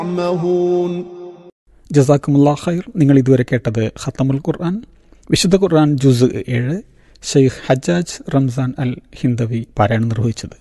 يعمهون ജസാക്കുമുല്ലാ ഖൈർ നിങ്ങൾ ഇതുവരെ കേട്ടത് ഖത്തമുൽ ഖുർആൻ വിശുദ്ധ ഖുർആൻ ജുസ് ഏഴ് ഷെയ്ഖ് ഹജ്ജാജ് റംസാൻ അൽ ഹിന്ദവി പാരായണം നിർവഹിച്ചത്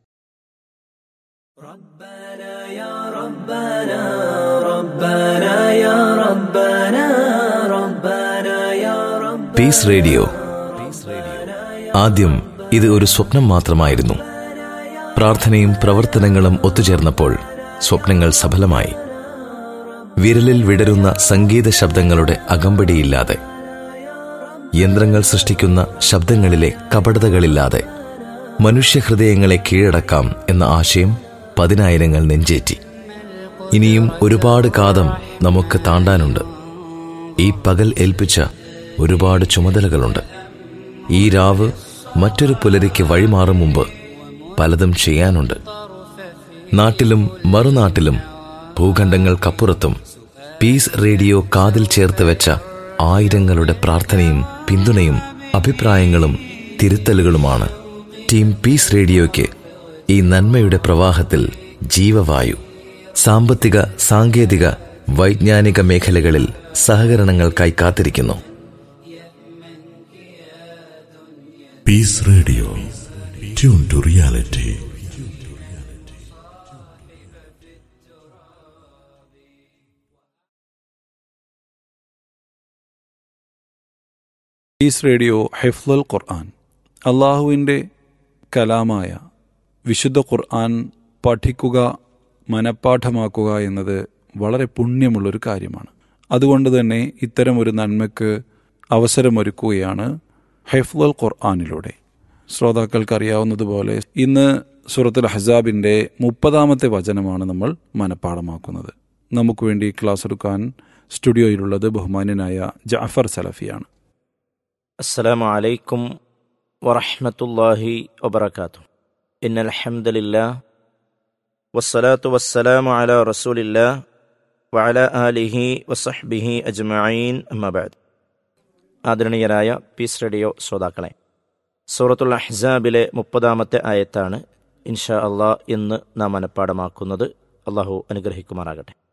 പീസ് റേഡിയോ ആദ്യം ഇത് ഒരു സ്വപ്നം മാത്രമായിരുന്നു പ്രാർത്ഥനയും പ്രവർത്തനങ്ങളും ഒത്തുചേർന്നപ്പോൾ സ്വപ്നങ്ങൾ സഫലമായി വിരലിൽ വിടരുന്ന സംഗീത ശബ്ദങ്ങളുടെ അകമ്പടിയില്ലാതെ യന്ത്രങ്ങൾ സൃഷ്ടിക്കുന്ന ശബ്ദങ്ങളിലെ കപടതകളില്ലാതെ മനുഷ്യഹൃദയങ്ങളെ കീഴടക്കാം എന്ന ആശയം പതിനായിരങ്ങൾ നെഞ്ചേറ്റി ഇനിയും ഒരുപാട് കാതം നമുക്ക് താണ്ടാനുണ്ട് ഈ പകൽ ഏൽപ്പിച്ച ഒരുപാട് ചുമതലകളുണ്ട് ഈ രാവ് മറ്റൊരു പുലരിക്ക് വഴിമാറും മുമ്പ് പലതും ചെയ്യാനുണ്ട് നാട്ടിലും മറുനാട്ടിലും ഭൂഖണ്ഡങ്ങൾക്കപ്പുറത്തും പീസ് റേഡിയോ കാതിൽ ചേർത്ത് വെച്ച ആയിരങ്ങളുടെ പ്രാർത്ഥനയും പിന്തുണയും അഭിപ്രായങ്ങളും തിരുത്തലുകളുമാണ് ടീം പീസ് റേഡിയോയ്ക്ക് ഈ നന്മയുടെ പ്രവാഹത്തിൽ ജീവവായു സാമ്പത്തിക സാങ്കേതിക വൈജ്ഞാനിക മേഖലകളിൽ സഹകരണങ്ങൾക്കായി കാത്തിരിക്കുന്നു Peace Radio. Tune to reality. Is radio ഹെഫ്ലുൽ ഖുർആൻ അള്ളാഹുവിൻ്റെ കലാമായ വിശുദ്ധ ഖുർആൻ പഠിക്കുക മനഃപ്പാഠമാക്കുക എന്നത് വളരെ പുണ്യമുള്ളൊരു കാര്യമാണ് അതുകൊണ്ട് തന്നെ ഇത്തരം ഒരു നന്മയ്ക്ക് അവസരമൊരുക്കുകയാണ് ഹെഫ്ലുൽ ഖുർആാനിലൂടെ ശ്രോതാക്കൾക്ക് അറിയാവുന്നതുപോലെ ഇന്ന് സൂറത്തുൽ ഹസാബിൻ്റെ മുപ്പതാമത്തെ വചനമാണ് നമ്മൾ മനഃപ്പാഠമാക്കുന്നത് നമുക്ക് വേണ്ടി ക്ലാസ് എടുക്കാൻ സ്റ്റുഡിയോയിലുള്ളത് ബഹുമാന്യനായ ജാഫർ സലഫിയാണ് السلام عليكم ورحمة الله وبركاته إن الحمد لله والصلاة والسلام على رسول الله وعلى آله وصحبه أجمعين أما بعد ആദരണീയരായ പീസ് റേഡിയോ ശ്രോതാക്കളെ സൂറത്തുൽ അഹ്സാബിലെ മുപ്പതാമത്തെ ആയത്താണ് ഇൻഷാ അള്ളാഹ് ഇന്ന് നാം മനഃപ്പാടമാക്കുന്നത് അള്ളാഹു അനുഗ്രഹിക്കുമാറാകട്ടെ